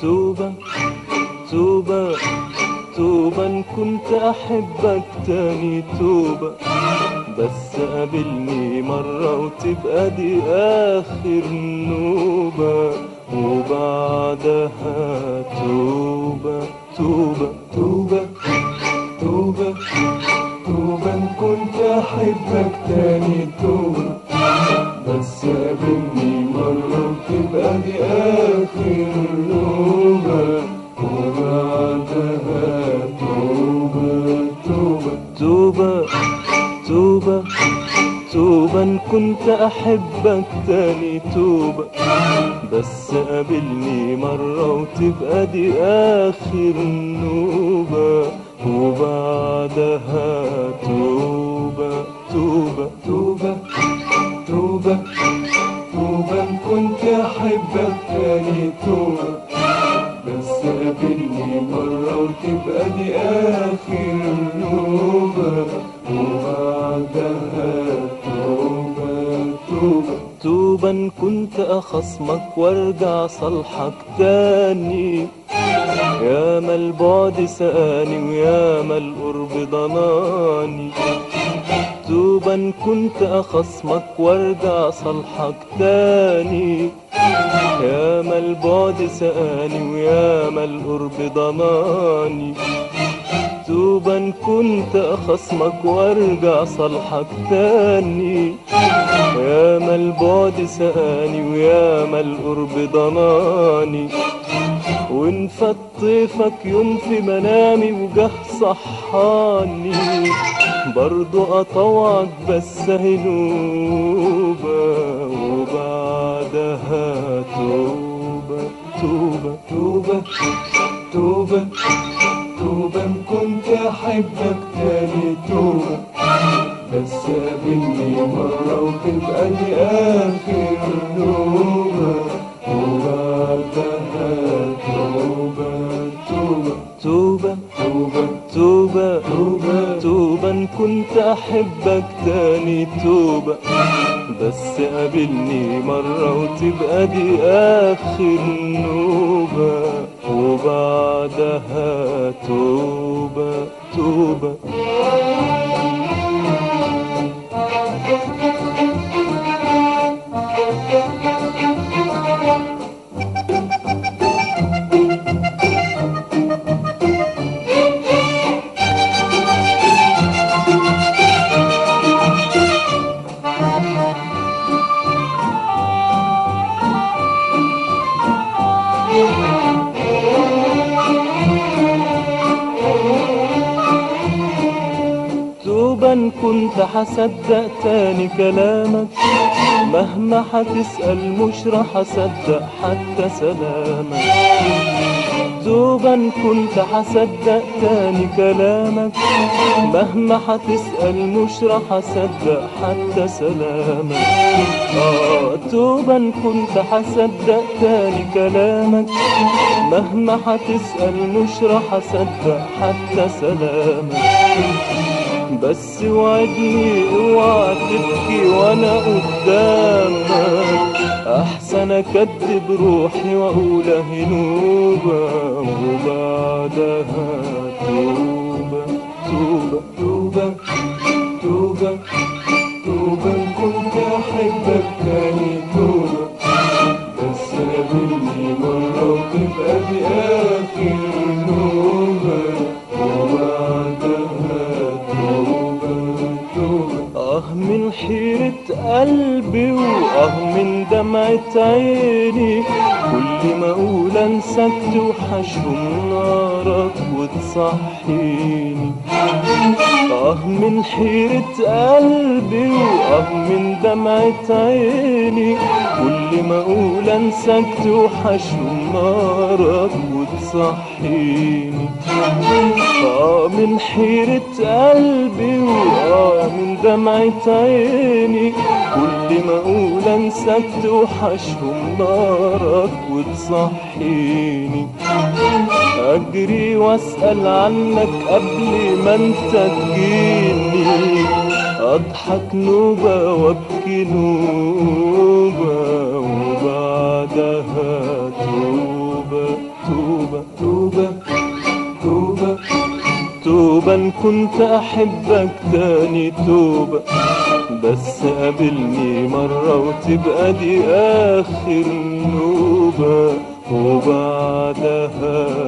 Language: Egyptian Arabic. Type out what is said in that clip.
توبة توبة توبة إن كنت أحبك تاني توبة بس قابلني مرة وتبقى دي آخر نوبة وبعدها توبة توبة توبة توبة توبة إن كنت أحبك تاني توبة بس قابلني مرة وتبقى دي آخر نوبة وبعدها توبة توبة توبة توبة توبة إن كنت أحبك تاني توبة بس قابلني مرة وتبقى دي آخر نوبة وبعدها توبة توبة توبة توبة توبة إن كنت أحبك تاني توبة بس قابلني مرة وتبقى دي آخر نوبة وبعدها توبة توبة توبة إن كنت أخصمك وارجع صالحك تاني يا ما البعد سقاني ويا ما القرب ضناني توبة إن كنت أخصمك وارجع صالحك تاني يا ما البعد سقاني ويا ما القرب ضناني توبة إن كنت أخصمك وارجع صالحك تاني يا ما البعد سقاني ويا ما القرب ضناني وإن فات طيفك يوم في منامي وجه صحاني برضو أطوعك بس هنوبة وبعدها توبة توبة توبة توبة توبة إن كنت أحبك تاني توبة بس قابلني مرة وتبقى دي آخر نوبة وبعدها توبة توبة توبة توبة توبة توبة توبة إن كنت أحبك تاني توبة بس قابلني مرة وتبقى دي آخر نوبة وبعدها توبة توبة توبة إن كنت حصدق تاني كلامك مهما حتسأل مش راح أصدق حتى سلامك توبة إن كنت حصدق تاني كلامك مهما حتسأل مش راح أصدق حتى سلامك آه توبة إن كنت حصدق تاني كلامك مهما حتسأل مش راح أصدق حتى سلامك بس وعدني اوعى تبكي وانا قدامك احسن اكدب روحي واقول هنوبة وبعدها توبة توبة توبة توبة توبة إن كنت احبك تاني توبة بس قابلني مرة وتبقى دي آخر نوبة وبعدها توبة توبة آه من حيرة قلبي وآه من دمعة عيني كل ما أقول أنساك توحشهم نارك وتصحيني آه من حيرة قلبي وآه من دمعة عيني كل ما أقول أنساك توحشهم نارك وتصحيني آه من حيرة قلبي وآه من دمعة عيني كل ما أقول أنساك توحشهم نارك وتصحيني أجري وأسأل عنك قبل ما أنت تجيني أضحك نوبة وأبكي نوبة وبعدها توبة توبة توبة توبة توبة توبة إن كنت أحبك تاني توبة بس قابلني مرة وتبقى دي آخر نوبة وبعدها